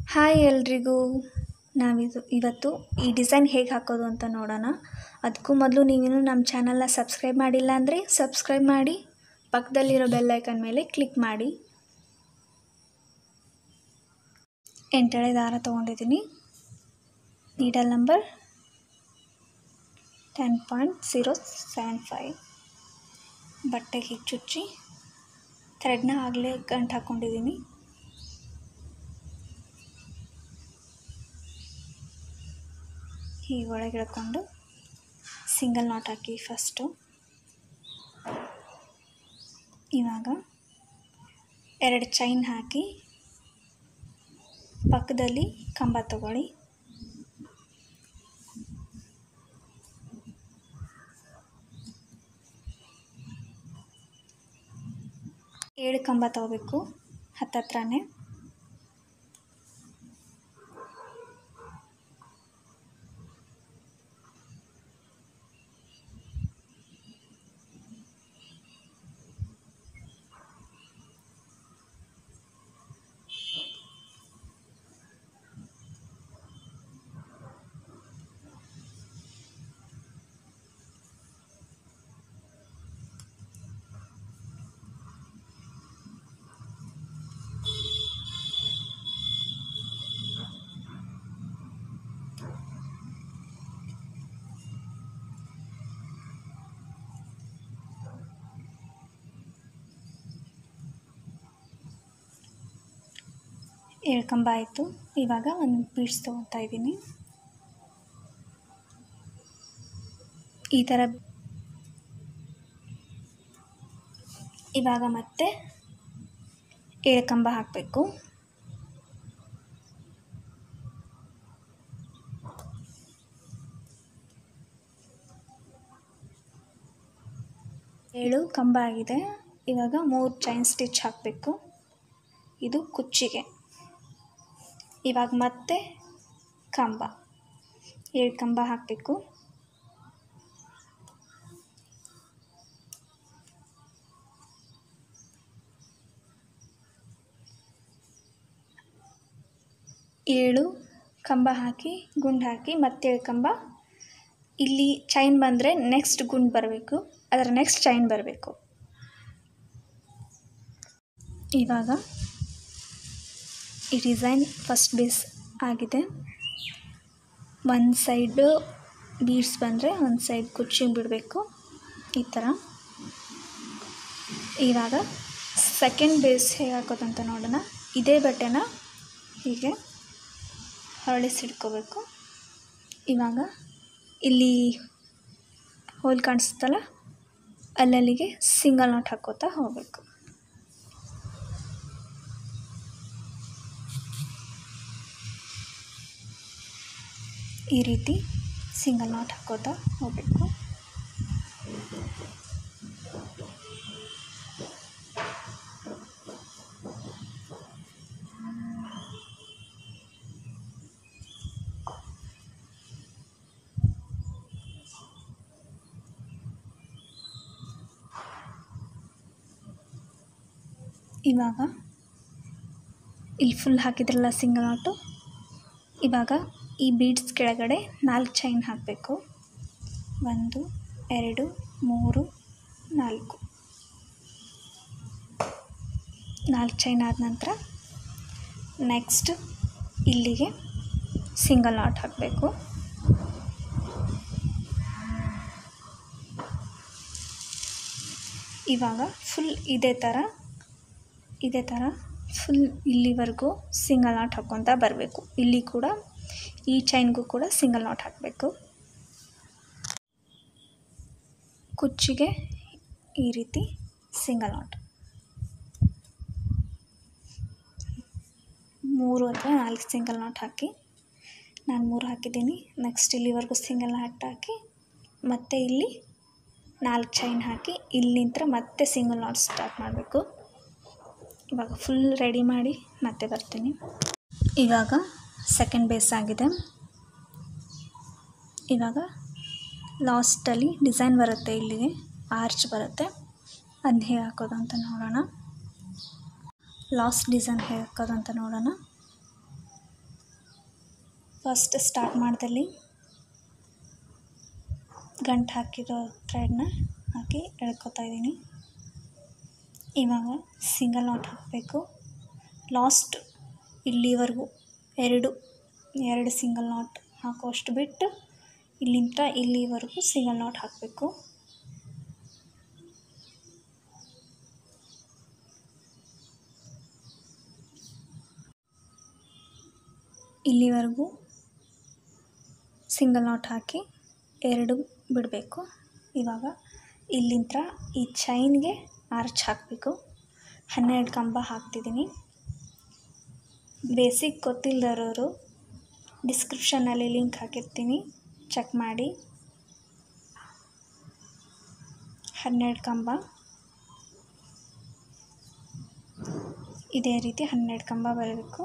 hi ಎಲ್ರಿಗೂ ನಾವಿದು ಇವತ್ತು ಈ ಡಿಸೈನ್ ಹೇಗೆ ಹಾಕೋದು ಅಂತ ನೋಡೋಣ ಅದಕ್ಕೂ ಮೊದಲು ನೀವಿನ್ನೂ ನಮ್ಮ ಚಾನಲ್ನ ಸಬ್ಸ್ಕ್ರೈಬ್ ಮಾಡಿಲ್ಲ ಅಂದರೆ ಸಬ್ಸ್ಕ್ರೈಬ್ ಮಾಡಿ ಪಕ್ಕದಲ್ಲಿರೋ ಬೆಲ್ ಐಕನ್ ಮೇಲೆ ಕ್ಲಿಕ್ ಮಾಡಿ ಎಂಟೆಳೆ ದಾರ ತೊಗೊಂಡಿದ್ದೀನಿ needle number ten point zero seven five ಬಟ್ಟೆಗೆ ಹೀಗೆ ಚುಚ್ಚಿ ಥ್ರೆಡ್ನ ಆಗಲೇ ಗಂಟು ಹಾಕ್ಕೊಂಡಿದ್ದೀನಿ ಹೀಗೆ ಒಳಗೆ ಇಳ್ಕೊಂಡು ಸಿಂಗಲ್ ನಾಟ್ ಹಾಕಿ ಫಸ್ಟು ಇವಾಗ ಎರಡು ಚೈನ್ ಹಾಕಿ ಪಕ್ಕದಲ್ಲಿ ಕಂಬ ತಗೊಳ್ಳಿ ಏಳು ಕಂಬ ತಗೋಬೇಕು ಹತ್ತತ್ರನೇ ಏಳು ಕಂಬ ಆಯಿತು ಇವಾಗ ಒಂದು ಬೀಡ್ಸ್ ತೊಗೊತಾ ಇದ್ದೀನಿ ಈ ಥರ ಇವಾಗ ಮತ್ತೆ ಏಳು ಕಂಬ ಹಾಕಬೇಕು ಏಳು ಕಂಬ ಆಗಿದೆ ಇವಾಗ ಮೂರು ಚೈನ್ ಸ್ಟಿಚ್ ಹಾಕಬೇಕು ಇದು ಕುಚ್ಚಿಗೆ ಇವಾಗ ಮತ್ತೆ ಕಂಬ ಏಳು ಕಂಬ ಹಾಕಬೇಕು ಏಳು ಕಂಬ ಹಾಕಿ ಗುಂಡು ಹಾಕಿ ಮತ್ತೇಳು ಕಂಬ ಇಲ್ಲಿ ಚೈನ್ ಬಂದರೆ ನೆಕ್ಸ್ಟ್ ಗುಂಡು ಬರಬೇಕು ಅದರ ನೆಕ್ಸ್ಟ್ ಚೈನ್ ಬರಬೇಕು ಇವಾಗ ಈ ಡಿಸೈನ್ ಫಸ್ಟ್ ಬೇಸ್ ಆಗಿದೆ ಒಂದು ಸೈಡು ಬೀಡ್ಸ್ ಬಂದರೆ ಒಂದು ಸೈಡ್ ಕುಚ್ಚಿ ಬಿಡಬೇಕು ಈ ಥರ ಇವಾಗ ಸೆಕೆಂಡ್ ಬೇಸ್ ಹೇಗೆ ಹಾಕೋದಂತ ನೋಡೋಣ ಇದೇ ಬಟ್ಟೆನ ಹೀಗೆ ಹೊರಳಿಸಿಡ್ಕೋಬೇಕು ಇವಾಗ ಇಲ್ಲಿ ಹೋಲ್ ಕಾಣಿಸುತ್ತಲ್ಲ ಅಲ್ಲಲ್ಲಿಗೆ ಸಿಂಗಲ್ ನಾಟ್ ಹಾಕೋತಾ ಹೋಗಬೇಕು ಈ ರೀತಿ ಸಿಂಗಲ್ ನಾಟ್ ಹಾಕೋತಾ ಹೋಗಬೇಕು ಇವಾಗ ಇಲ್ಲಿ ಫುಲ್ ಹಾಕಿದ್ರಲ್ಲ ಸಿಂಗಲ್ ನಾಟು ಇವಾಗ ಈ ಬೀಡ್ಸ್ ಕೆಳಗಡೆ ನಾಲ್ಕು ಚೈನ್ ಹಾಕಬೇಕು ಒಂದು ಎರಡು ಮೂರು ನಾಲ್ಕು ನಾಲ್ಕು ಚೈನ್ ಆದ ನಂತರ ನೆಕ್ಸ್ಟ್ ಇಲ್ಲಿಗೆ ಸಿಂಗಲ್ ನಾಟ್ ಹಾಕಬೇಕು ಇವಾಗ ಫುಲ್ ಇದೇ ಥರ ಇದೇ ಥರ ಫುಲ್ ಇಲ್ಲಿವರೆಗೂ ಸಿಂಗಲ್ ನಾಟ್ ಹಾಕ್ಕೊತ ಬರಬೇಕು ಇಲ್ಲಿ ಕೂಡ ಈ ಚೈನ್ಗೂ ಕೂಡ ಸಿಂಗಲ್ ನಾಟ್ ಹಾಕಬೇಕು ಕುಚ್ಚಿಗೆ ಈ ರೀತಿ ಸಿಂಗಲ್ ನಾಟ್ ಮೂರು ಅಥವಾ ನಾಲ್ಕು ಸಿಂಗಲ್ ನಾಟ್ ಹಾಕಿ ನಾನು ಮೂರು ಹಾಕಿದ್ದೀನಿ ನೆಕ್ಸ್ಟ್ ಇಲ್ಲಿವರೆಗೂ ಸಿಂಗಲ್ ನಾಟ್ ಹಾಕಿ ಮತ್ತು ಇಲ್ಲಿ ನಾಲ್ಕು ಚೈನ್ ಹಾಕಿ ಇಲ್ಲಿಂದ ಮತ್ತೆ ಸಿಂಗಲ್ ನಾಟ್ ಸ್ಟಾರ್ಟ್ ಮಾಡಬೇಕು ಇವಾಗ ಫುಲ್ ರೆಡಿ ಮಾಡಿ ಮತ್ತೆ ಬರ್ತೀನಿ ಇವಾಗ ಸೆಕೆಂಡ್ ಬೇಸ್ ಆಗಿದೆ ಇವಾಗ ಲಾಸ್ಟಲ್ಲಿ ಡಿಸೈನ್ ಬರುತ್ತೆ ಇಲ್ಲಿಗೆ ಆರ್ಚ್ ಬರುತ್ತೆ ಅದನ್ನ ಹೇಗೆ ಹಾಕೋದು ಅಂತ ನೋಡೋಣ ಲಾಸ್ಟ್ ಡಿಸೈನ್ ಹೇಗೆ ಹಾಕೋದು ಅಂತ ನೋಡೋಣ ಫಸ್ಟ್ ಸ್ಟಾರ್ಟ್ ಮಾಡ್ದಲ್ಲಿ ಗಂಟು ಹಾಕಿರೋ ಥ್ರೆಡ್ನ ಹಾಕಿ ಎಳ್ಕೊತಾ ಇದ್ದೀನಿ ಇವಾಗ ಸಿಂಗಲ್ ನಾಟ್ ಹಾಕಬೇಕು ಲಾಸ್ಟ್ ಇಲ್ಲಿವರೆಗೂ ಎರಡು ಎರಡು ಸಿಂಗಲ್ ನಾಟ್ ಹಾಕೋಷ್ಟು ಬಿಟ್ಟು ಇಲ್ಲಿಂದ ಇಲ್ಲಿವರೆಗೂ ಸಿಂಗಲ್ ನಾಟ್ ಹಾಕಬೇಕು ಇಲ್ಲಿವರೆಗೂ ಸಿಂಗಲ್ ನಾಟ್ ಹಾಕಿ ಎರಡು ಬಿಡಬೇಕು ಇವಾಗ ಇಲ್ಲಿಂದ ಈ ಚೈನ್ಗೆ ಆರ್ಚ್ ಹಾಕಬೇಕು ಹನ್ನೆರಡು ಕಂಬ ಹಾಕ್ತಿದ್ದೀನಿ ಬೇಸಿಕ್ ಗೊತ್ತಿಲ್ಲದರೋರು ಡಿಸ್ಕ್ರಿಪ್ಷನಲ್ಲಿ ಲಿಂಕ್ ಹಾಕಿರ್ತೀನಿ ಚೆಕ್ ಮಾಡಿ ಹನ್ನೆರಡು ಕಂಬ ಇದೇ ರೀತಿ ಹನ್ನೆರಡು ಕಂಬ ಬರಬೇಕು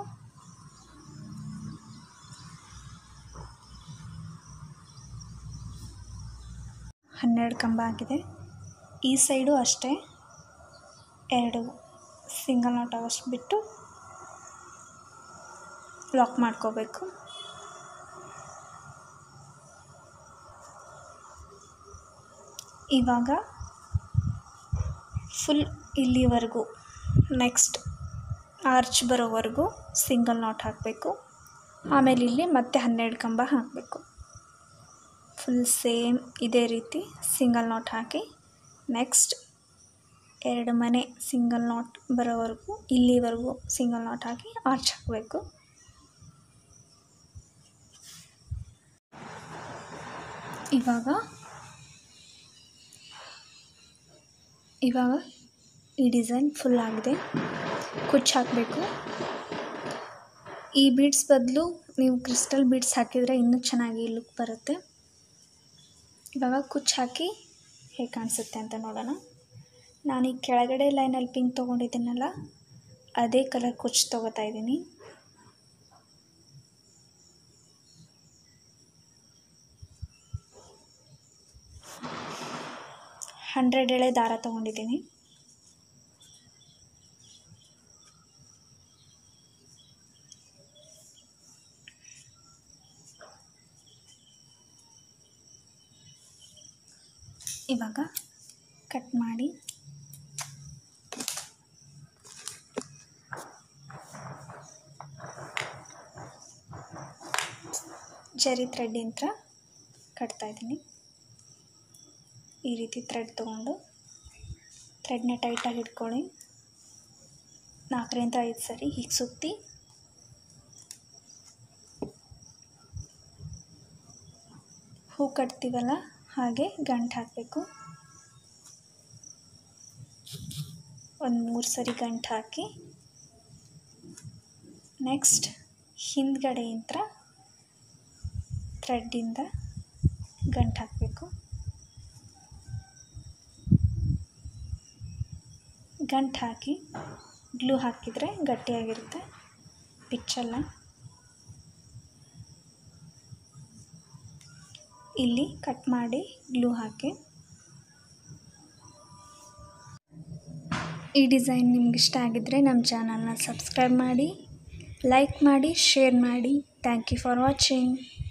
ಹನ್ನೆರಡು ಕಂಬ ಆಗಿದೆ ಈ ಸೈಡು ಅಷ್ಟೇ ಎರಡು ಸಿಂಗಲ್ ನಾಟ್ ಅವಷ್ಟು ಬಿಟ್ಟು ಲಾಕ್ ಮಾಡ್ಕೋಬೇಕು ಇವಾಗ ಫುಲ್ ಇಲ್ಲಿವರೆಗೂ ನೆಕ್ಸ್ಟ್ ಆರ್ಚ್ ಬರೋವರೆಗೂ ಸಿಂಗಲ್ ನಾಟ್ ಹಾಕಬೇಕು ಆಮೇಲೆ ಇಲ್ಲಿ ಮತ್ತೆ ಹನ್ನೆರಡು ಕಂಬ ಹಾಕಬೇಕು ಫುಲ್ ಸೇಮ್ ಇದೇ ರೀತಿ ಸಿಂಗಲ್ ನಾಟ್ ಹಾಕಿ ನೆಕ್ಸ್ಟ್ ಎರಡು ಮನೆ ಸಿಂಗಲ್ ನಾಟ್ ಬರೋವರೆಗೂ ಇಲ್ಲಿವರೆಗೂ ಸಿಂಗಲ್ ನಾಟ್ ಹಾಕಿ ಆರ್ಚ್ ಹಾಕಬೇಕು ಇವಾಗ ಇವಾಗ ಈ ಡಿಸೈನ್ ಫುಲ್ ಆಗಿದೆ ಕುಚ್ಚು ಹಾಕಬೇಕು ಈ ಬೀಡ್ಸ್ ಬದಲು ನೀವು ಕ್ರಿಸ್ಟಲ್ ಬೀಡ್ಸ್ ಹಾಕಿದರೆ ಇನ್ನೂ ಚೆನ್ನಾಗಿ ಲುಕ್ ಬರುತ್ತೆ ಇವಾಗ ಕುಚ್ಚು ಹಾಕಿ ಹೇಗೆ ಕಾಣಿಸುತ್ತೆ ಅಂತ ನೋಡೋಣ ನಾನು ಈ ಕೆಳಗಡೆ ಲೈನಲ್ಲಿ ಪಿಂಕ್ ತೊಗೊಂಡಿದ್ದೀನಲ್ಲ ಅದೇ ಕಲರ್ ಕುಚ್ಚು ತೊಗೋತಾ ಇದ್ದೀನಿ ಹಂಡ್ರೆಡ್ ಎಳೆ ದಾರ ತೊಗೊಂಡಿದ್ದೀನಿ ಇವಾಗ ಕಟ್ ಮಾಡಿ ಜರಿ ಥ್ರೆಡ್ಡಿಂದ ಕಟ್ತಾ ಇದ್ದೀನಿ ಈ ರೀತಿ ಥ್ರೆಡ್ ತೊಗೊಂಡು ಥ್ರೆಡ್ನ ಟೈಟಾಗಿ ಹಿಡ್ಕೊಳ್ಳಿ ನಾಲ್ಕರಿಂದ ಐದು ಸರಿ ಹೀಗೆ ಸುತ್ತಿ ಹೂ ಕಟ್ತೀವಲ್ಲ ಹಾಗೆ ಗಂಟು ಹಾಕಬೇಕು ಒಂದು ಮೂರು ಸರಿ ಗಂಟು ಹಾಕಿ ನೆಕ್ಸ್ಟ್ ಹಿಂದ್ಗಡೆಯಿಂದ ಥ್ರೆಡ್ಡಿಂದ ಗಂಟು ಹಾಕಬೇಕು ಗಂಟು ಹಾಕಿ ಗ್ಲೂ ಹಾಕಿದರೆ ಗಟ್ಟಿಯಾಗಿರುತ್ತೆ ಬಿಚ್ಚಲ್ಲ ಇಲ್ಲಿ ಕಟ್ ಮಾಡಿ ಗ್ಲೂ ಹಾಕಿ ಈ ಡಿಸೈನ್ ನಿಮ್ಗೆ ಇಷ್ಟ ಆಗಿದ್ದರೆ ನಮ್ಮ ಚಾನಲ್ನ ಸಬ್ಸ್ಕ್ರೈಬ್ ಮಾಡಿ ಲೈಕ್ ಮಾಡಿ ಶೇರ್ ಮಾಡಿ ಥ್ಯಾಂಕ್ ಯು ಫಾರ್ ವಾಚಿಂಗ್